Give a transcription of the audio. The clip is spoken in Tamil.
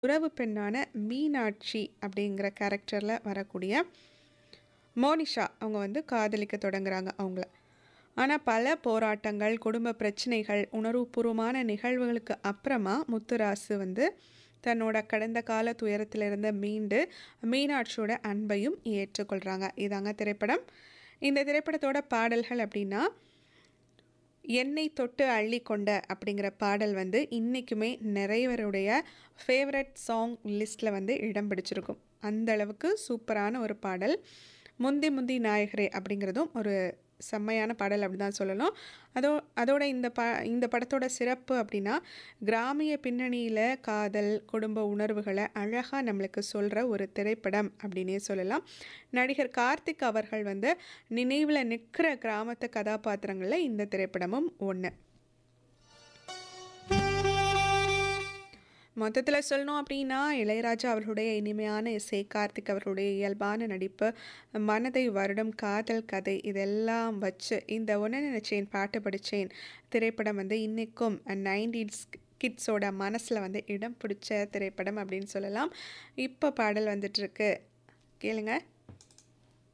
உறவு பெண்ணான மீனாட்சி அப்படிங்கிற கேரக்டரில் வரக்கூடிய மோனிஷா அவங்க வந்து காதலிக்க தொடங்குறாங்க அவங்கள ஆனால் பல போராட்டங்கள் குடும்ப பிரச்சனைகள் உணர்வுபூர்வமான நிகழ்வுகளுக்கு அப்புறமா முத்துராசு வந்து தன்னோட கடந்த கால துயரத்திலிருந்து மீண்டு மீனாட்சியோட அன்பையும் ஏற்றுக்கொள்கிறாங்க இதாங்க திரைப்படம் இந்த திரைப்படத்தோட பாடல்கள் அப்படின்னா என்னை தொட்டு அள்ளி கொண்ட அப்படிங்கிற பாடல் வந்து இன்றைக்குமே நிறையவருடைய ஃபேவரட் சாங் லிஸ்ட்டில் வந்து இடம் பிடிச்சிருக்கும் அந்த அளவுக்கு சூப்பரான ஒரு பாடல் முந்தி முந்தி நாயகரே அப்படிங்கிறதும் ஒரு செம்மையான பாடல் அப்படி தான் சொல்லணும் அதோ அதோட இந்த ப இந்த படத்தோட சிறப்பு அப்படின்னா கிராமிய பின்னணியில் காதல் குடும்ப உணர்வுகளை அழகாக நம்மளுக்கு சொல்கிற ஒரு திரைப்படம் அப்படின்னே சொல்லலாம் நடிகர் கார்த்திக் அவர்கள் வந்து நினைவில் நிற்கிற கிராமத்து கதாபாத்திரங்களில் இந்த திரைப்படமும் ஒன்று மொத்தத்தில் சொல்லணும் அப்படின்னா இளையராஜா அவர்களுடைய இனிமையான இசை கார்த்திக் அவர்களுடைய இயல்பான நடிப்பு மனதை வருடம் காதல் கதை இதெல்லாம் வச்சு இந்த ஒன்று நினைச்சேன் பாட்டு படித்தேன் திரைப்படம் வந்து இன்றைக்கும் நைன்டீன்ஸ் கிட்ஸோட மனசில் வந்து இடம் பிடிச்ச திரைப்படம் அப்படின்னு சொல்லலாம் இப்போ பாடல் வந்துட்டுருக்கு கேளுங்க